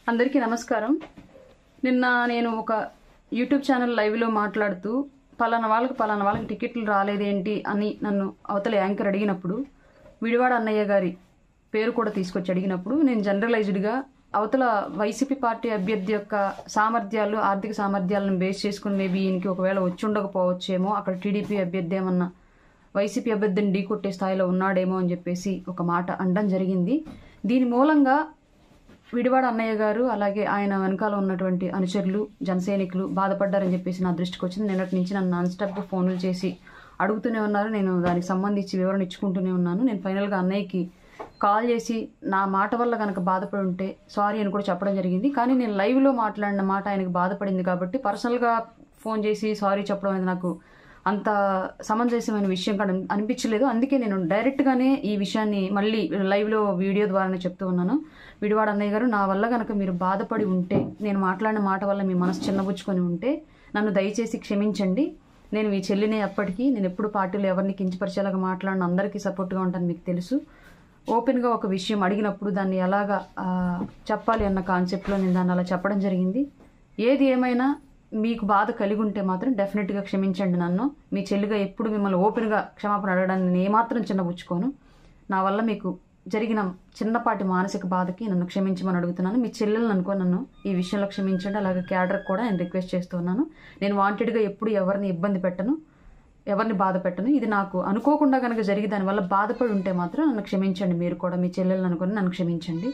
అందరికీ నమస్కారం నిన్న నేను ఒక యూట్యూబ్ ఛానల్ లైవ్లో మాట్లాడుతూ పలానా వాళ్ళకి పలానా వాళ్ళకి టికెట్లు రాలేదేంటి అని నన్ను అవతల యాంకర్ అడిగినప్పుడు విడివాడ అన్నయ్య గారి పేరు కూడా తీసుకొచ్చి అడిగినప్పుడు నేను జనరలైజ్డ్గా అవతల వైసీపీ పార్టీ అభ్యర్థి యొక్క సామర్థ్యాలు ఆర్థిక సామర్థ్యాలను బేస్ చేసుకుని మేబీ ఈయనకి ఒకవేళ వచ్చి ఉండకపోవచ్చేమో అక్కడ టీడీపీ అభ్యర్థి ఏమన్నా వైసీపీ అభ్యర్థిని ఢీకొట్టే స్థాయిలో ఉన్నాడేమో అని చెప్పేసి ఒక మాట అనడం జరిగింది దీని మూలంగా విడివాడ అన్నయ్య గారు అలాగే ఆయన వెనకాల ఉన్నటువంటి అనుచరులు జనసైనికులు బాధపడ్డారని చెప్పేసి నా దృష్టికి వచ్చింది నిన్నటి నుంచి నన్ను నాన్ స్టాప్గా ఫోన్లు చేసి అడుగుతూనే ఉన్నారు నేను దానికి సంబంధించి వివరణ ఇచ్చుకుంటూనే ఉన్నాను నేను ఫైనల్గా అన్నయ్యకి కాల్ చేసి నా మాట వల్ల కనుక బాధపడి ఉంటే సారీ అని కూడా చెప్పడం జరిగింది కానీ నేను లైవ్లో మాట్లాడిన మాట ఆయనకు బాధపడింది కాబట్టి పర్సనల్గా ఫోన్ చేసి సారీ చెప్పడం అనేది నాకు అంత సమంజసమైన విషయం కూడా అనిపించలేదు అందుకే నేను డైరెక్ట్గానే ఈ విషయాన్ని మళ్ళీ లైవ్లో వీడియో ద్వారానే చెప్తూ ఉన్నాను విడివాడ అన్నయ్య గారు నా వల్ల కనుక మీరు బాధపడి ఉంటే నేను మాట్లాడిన మాట వల్ల మీ మనసు చిన్నబుచ్చుకొని ఉంటే నన్ను దయచేసి క్షమించండి నేను మీ చెల్లినే అప్పటికీ నేను ఎప్పుడు పార్టీలో ఎవరిని కించపరిచేలాగా మాట్లాడిన అందరికీ సపోర్ట్గా ఉంటాను మీకు తెలుసు ఓపెన్గా ఒక విషయం అడిగినప్పుడు దాన్ని ఎలాగా ఆ, చెప్పాలి అన్న కాన్సెప్ట్లో నేను దాన్ని అలా చెప్పడం జరిగింది ఏది ఏమైనా మీకు బాధ కలిగి ఉంటే మాత్రం డెఫినెట్గా క్షమించండి నన్ను మీ చెల్లిగా ఎప్పుడు మిమ్మల్ని ఓపెన్గా క్షమాపణ అడగడానికి నేను ఏమాత్రం చిన్నబుచ్చుకోను నా వల్ల మీకు జరిగిన చిన్నపాటి మానసిక బాధకి నన్ను క్షమించమని అడుగుతున్నాను మీ చెల్లెలను అనుకో నన్ను ఈ విషయంలో క్షమించండి అలాగే క్యాడర్ కూడా నేను రిక్వెస్ట్ చేస్తున్నాను నేను వాంటెడ్గా ఎప్పుడు ఎవరిని ఇబ్బంది పెట్టను ఎవరిని బాధ పెట్టను ఇది నాకు అనుకోకుండా కనుక జరిగి దానివల్ల బాధపడి ఉంటే మాత్రం నన్ను క్షమించండి మీరు కూడా మీ చెల్లెలను అనుకుని నన్ను క్షమించండి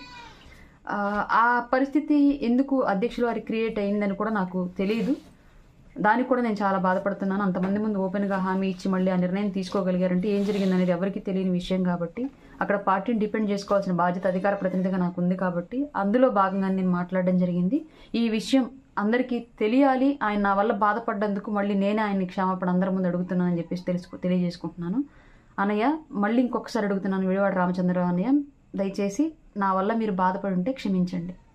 ఆ, ఆ పరిస్థితి ఎందుకు అధ్యక్షుల వారి క్రియేట్ అయిందని కూడా నాకు తెలియదు దానికి కూడా నేను చాలా బాధపడుతున్నాను అంతమంది ముందు ఓపెన్గా హామీ ఇచ్చి మళ్ళీ ఆ నిర్ణయం తీసుకోగలిగారంటే ఏం జరిగింది అనేది ఎవరికి తెలియని విషయం కాబట్టి అక్కడ పార్టీని డిపెండ్ చేసుకోవాల్సిన బాధ్యత అధికార ప్రతినిధిగా నాకు ఉంది కాబట్టి అందులో భాగంగా నేను మాట్లాడడం జరిగింది ఈ విషయం అందరికీ తెలియాలి ఆయన నా వల్ల బాధపడ్డందుకు మళ్ళీ నేనే ఆయన్ని క్షమాపణ అందరి ముందు అడుగుతున్నానని చెప్పేసి తెలుసుకో తెలియజేసుకుంటున్నాను అన్నయ్య మళ్ళీ ఇంకొకసారి అడుగుతున్నాను విడివాడ రామచంద్రరావు అన్నయ్య దయచేసి నా వల్ల మీరు బాధపడి ఉంటే క్షమించండి